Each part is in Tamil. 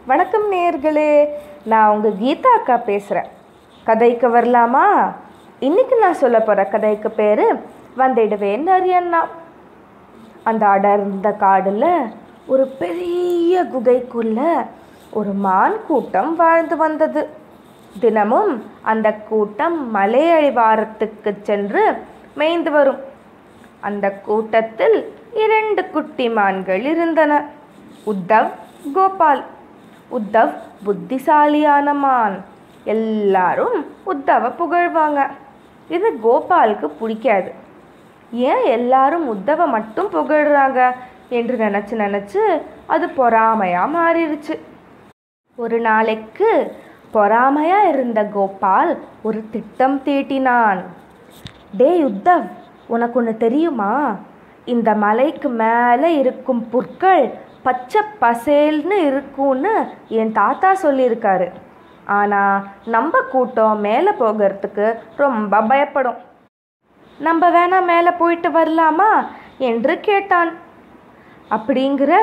வணக்கம் நேர்களே நான் உங்கள் கீதா அக்கா பேசுகிறேன் கதைக்கு வரலாமா இன்னைக்கு நான் சொல்ல போகிற கதைக்கு பேர் வந்திடுவேன் அரியண்ணா அந்த அடர்ந்த காடில் ஒரு பெரிய குகைக்குள்ள ஒரு மான் கூட்டம் வாழ்ந்து வந்தது தினமும் அந்த கூட்டம் மலை அடிவாரத்துக்கு சென்று மேய்ந்து வரும் அந்த கூட்டத்தில் இரண்டு குட்டி மான்கள் இருந்தன உத்தவ் கோபால் உத்தவ் புத்திசாலியான மான் எல்லாரும் உத்தவை புகழ்வாங்க இது கோபாலுக்கு பிடிக்காது ஏன் எல்லாரும் உத்தவை மட்டும் புகழ்றாங்க என்று நினச்சி நினச்சி அது பொறாமையாக மாறிடுச்சு ஒரு நாளைக்கு பொறாமையா இருந்த கோபால் ஒரு திட்டம் தீட்டினான் டேய் உத்தவ் உனக்கு ஒன்று தெரியுமா இந்த மலைக்கு மேலே இருக்கும் புற்கள் பச்சை பசேல்னு இருக்கும்னு என் தாத்தா சொல்லியிருக்காரு ஆனால் நம்ம கூட்டம் மேலே போகிறதுக்கு ரொம்ப பயப்படும் நம்ம வேணா மேலே போயிட்டு வரலாமா என்று கேட்டான் அப்படிங்கிற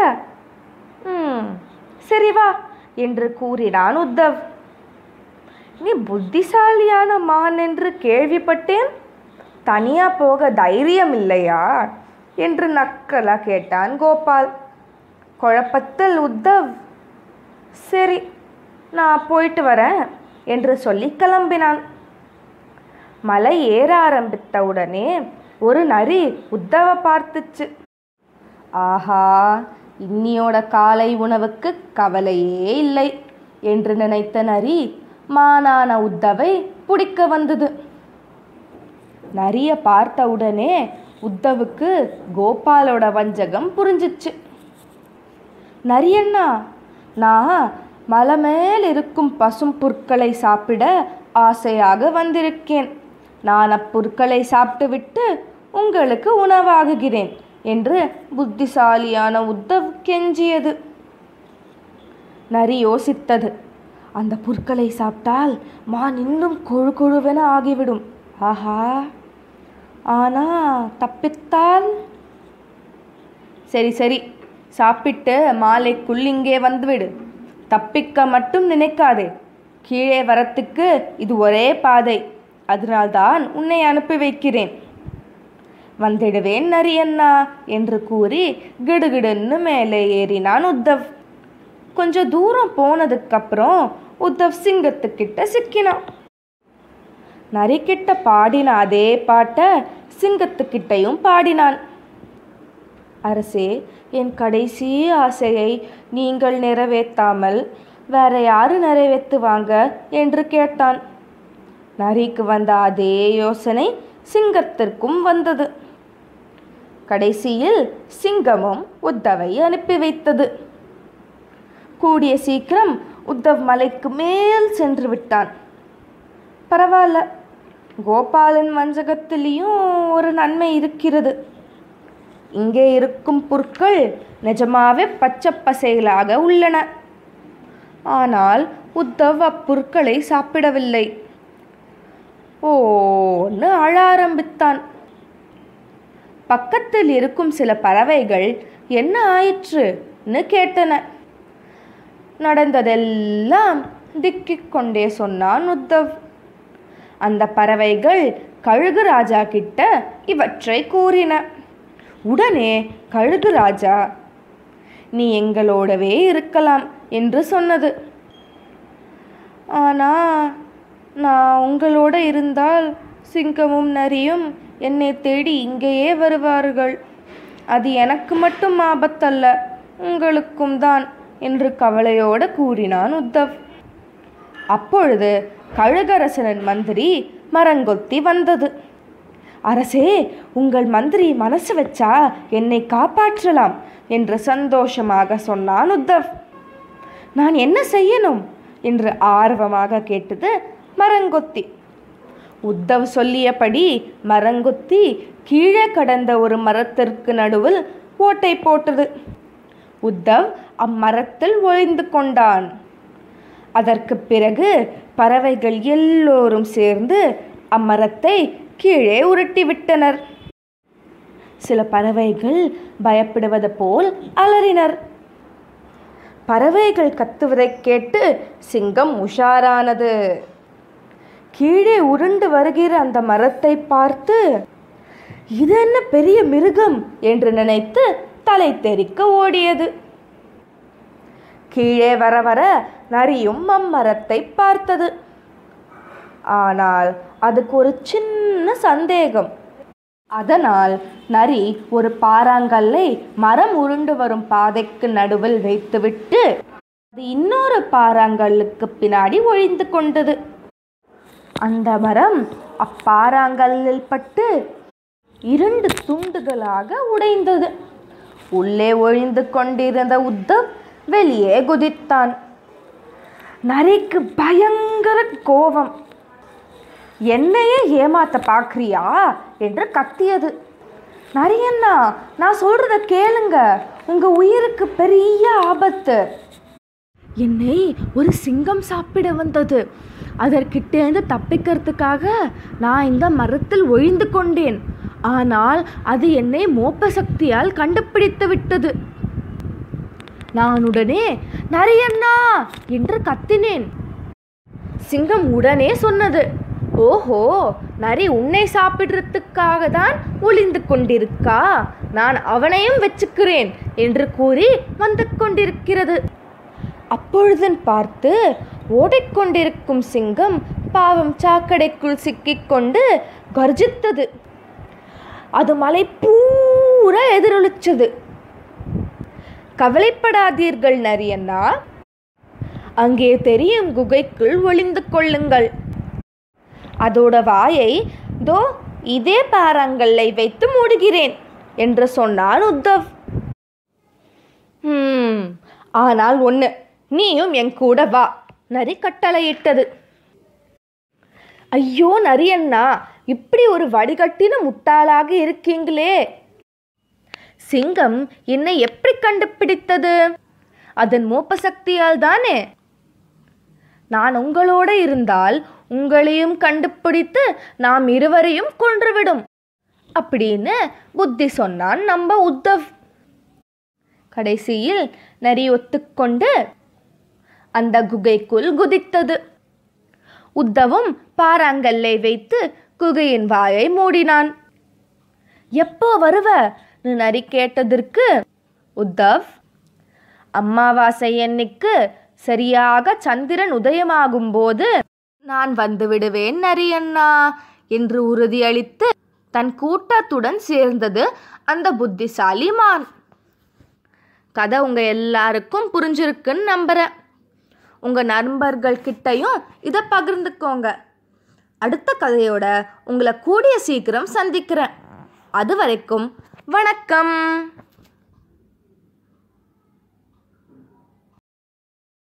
ம் சரி வா என்று கூறினான் உத்தவ் நீ புத்திசாலியான மான் என்று கேள்விப்பட்டேன் தனியா போக தைரியம் இல்லையா என்று நக்கலா கேட்டான் கோபால் குழப்பத்தில் உத்தவ் சரி நான் போயிட்டு வரேன் என்று சொல்லி கிளம்பினான் மலை ஏற ஆரம்பித்த உடனே ஒரு நரி உத்தவ பார்த்துச்சு ஆஹா இன்னியோட காலை உணவுக்கு கவலையே இல்லை என்று நினைத்த நரி மானான உத்தவை பிடிக்க வந்தது நரிய பார்த்த உடனே உத்தவுக்கு கோபாலோட வஞ்சகம் புரிஞ்சிச்சு நரியண்ணா நான் மலை மேல் இருக்கும் பசும் புற்களை சாப்பிட ஆசையாக வந்திருக்கேன் நான் அப்புற்களை சாப்பிட்டுவிட்டு உங்களுக்கு உணவாகுகிறேன் என்று புத்திசாலியான உத்தவ் கெஞ்சியது நரி யோசித்தது அந்த புற்களை சாப்பிட்டால் மான் இன்னும் கொழு கொழுவென ஆகிவிடும் ஆஹா ஆனா தப்பித்தால் சரி சரி சாப்பிட்டு மாலைக்குள் இங்கே வந்துவிடு தப்பிக்க மட்டும் நினைக்காதே கீழே வரத்துக்கு இது ஒரே பாதை அதனால்தான் உன்னை அனுப்பி வைக்கிறேன் வந்திடுவேன் நரியண்ணா என்று கூறி கிடுகிடுன்னு மேலே ஏறினான் உத்தவ் கொஞ்சம் தூரம் போனதுக்கப்புறம் உத்தவ் சிங்கத்துக்கிட்ட சிக்கினான் நரிக்கிட்ட பாடின அதே பாட்டை சிங்கத்துக்கிட்டையும் பாடினான் அரசே என் கடைசி ஆசையை நீங்கள் நிறைவேற்றாமல் வேற யாரு நிறைவேற்றுவாங்க என்று கேட்டான் நரிக்கு வந்த அதே யோசனை சிங்கத்திற்கும் வந்தது கடைசியில் சிங்கமும் உத்தவை அனுப்பி வைத்தது கூடிய சீக்கிரம் உத்தவ் மலைக்கு மேல் சென்று விட்டான் பரவாயில்ல கோபாலன் வஞ்சகத்திலையும் ஒரு நன்மை இருக்கிறது இங்கே இருக்கும் புற்கள் நிஜமாவே பச்சை பசைகளாக உள்ளன ஆனால் உத்தவ் அப்புற்களை சாப்பிடவில்லை ஓன்னு அழ ஆரம்பித்தான் பக்கத்தில் இருக்கும் சில பறவைகள் என்ன ஆயிற்றுன்னு கேட்டன நடந்ததெல்லாம் திக்கிக் கொண்டே சொன்னான் உத்தவ் அந்த பறவைகள் கழுகு ராஜா கிட்ட இவற்றை கூறின உடனே கழுகு ராஜா நீ எங்களோடவே இருக்கலாம் என்று சொன்னது ஆனா நான் உங்களோட இருந்தால் சிங்கமும் நரியும் என்னை தேடி இங்கேயே வருவார்கள் அது எனக்கு மட்டும் ஆபத்தல்ல உங்களுக்கும் தான் என்று கவலையோடு கூறினான் உத்தவ் அப்பொழுது கழுகரசனின் மந்திரி மரங்கொத்தி வந்தது அரசே உங்கள் மந்திரி மனசு வச்சா என்னை காப்பாற்றலாம் என்று சந்தோஷமாக சொன்னான் உத்தவ் நான் என்ன செய்யணும் என்று ஆர்வமாக கேட்டது மரங்கொத்தி உத்தவ் சொல்லியபடி மரங்கொத்தி கீழே கடந்த ஒரு மரத்திற்கு நடுவில் ஓட்டை போட்டது உத்தவ் அம்மரத்தில் ஒளிந்து கொண்டான் அதற்கு பிறகு பறவைகள் எல்லோரும் சேர்ந்து அம்மரத்தை கீழே உருட்டி விட்டனர் சில பறவைகள் பயப்படுவது போல் அலறினர் பறவைகள் கத்துவதைக் கேட்டு சிங்கம் உஷாரானது கீழே உருண்டு வருகிற அந்த மரத்தை பார்த்து இது என்ன பெரிய மிருகம் என்று நினைத்து தலை தெறிக்க ஓடியது கீழே வர வர நரியும் அம்மரத்தை பார்த்தது ஆனால் அதுக்கு ஒரு சின்ன சந்தேகம் அதனால் நரி ஒரு பாறாங்கல்லை மரம் உருண்டு வரும் பாதைக்கு நடுவில் வைத்துவிட்டு அது இன்னொரு பாறாங்கல்லுக்கு பின்னாடி ஒழிந்து கொண்டது அந்த மரம் அப்பாறாங்கல்லில் பட்டு இரண்டு துண்டுகளாக உடைந்தது உள்ளே ஒழிந்து கொண்டிருந்த உத்தவ் வெளியே குதித்தான் நரிக்கு பயங்கர கோபம் என்னையே ஏமாத்த பார்க்குறியா என்று கத்தியது நரியண்ணா நான் சொல்றத கேளுங்க உங்க உயிருக்கு பெரிய ஆபத்து என்னை ஒரு சிங்கம் சாப்பிட வந்தது அதற்கிட்டேருந்து தப்பிக்கிறதுக்காக நான் இந்த மரத்தில் ஒழிந்து கொண்டேன் ஆனால் அது என்னை மோப்ப சக்தியால் கண்டுபிடித்து விட்டது நான் உடனே நரியண்ணா என்று கத்தினேன் சிங்கம் உடனே சொன்னது ஓஹோ நரி உன்னை சாப்பிடுறதுக்காக தான் ஒளிந்து கொண்டிருக்கா நான் அவனையும் வச்சுக்கிறேன் என்று கூறி வந்து கொண்டிருக்கிறது அப்பொழுதன் பார்த்து ஓடிக்கொண்டிருக்கும் சிங்கம் பாவம் சாக்கடைக்குள் சிக்கிக்கொண்டு கர்ஜித்தது அது மலை பூரா எதிரொலிச்சது கவலைப்படாதீர்கள் நரியண்ணா அங்கே தெரியும் குகைக்குள் ஒளிந்து கொள்ளுங்கள் அதோட வாயை தோ இதே பாறாங்கல்லை வைத்து மூடுகிறேன் என்று சொன்னான் உத்தவ் ஹம், ஆனால் ஒன்று நீயும் என் கூட வா நரி கட்டளையிட்டது ஐயோ நரியண்ணா இப்படி ஒரு வடிகட்டின முட்டாளாக இருக்கீங்களே சிங்கம் என்னை எப்படி கண்டுபிடித்தது அதன் மோப்ப சக்தியால் தானே நான் உங்களோட இருந்தால் உங்களையும் கண்டுபிடித்து நாம் இருவரையும் கொன்றுவிடும் அப்படின்னு புத்தி சொன்னான் நம்ம உத்தவ் கடைசியில் நரி ஒத்துக்கொண்டு அந்த குகைக்குள் குதித்தது உத்தவும் பாறாங்கல்லை வைத்து குகையின் வாயை மூடினான் எப்போ வருவ நீ நரி கேட்டதற்கு உத்தவ் அம்மாவாசை அன்னைக்கு சரியாக சந்திரன் உதயமாகும் போது நான் வந்து விடுவேன் நரியண்ணா என்று உறுதியளித்து தன் கூட்டத்துடன் சேர்ந்தது அந்த புத்திசாலி மான் கதை உங்க எல்லாருக்கும் புரிஞ்சிருக்குன்னு நம்புறேன் உங்க நண்பர்கள் கிட்டயும் இதை பகிர்ந்துக்கோங்க அடுத்த கதையோட உங்களை கூடிய சீக்கிரம் சந்திக்கிறேன் அது வரைக்கும் வணக்கம்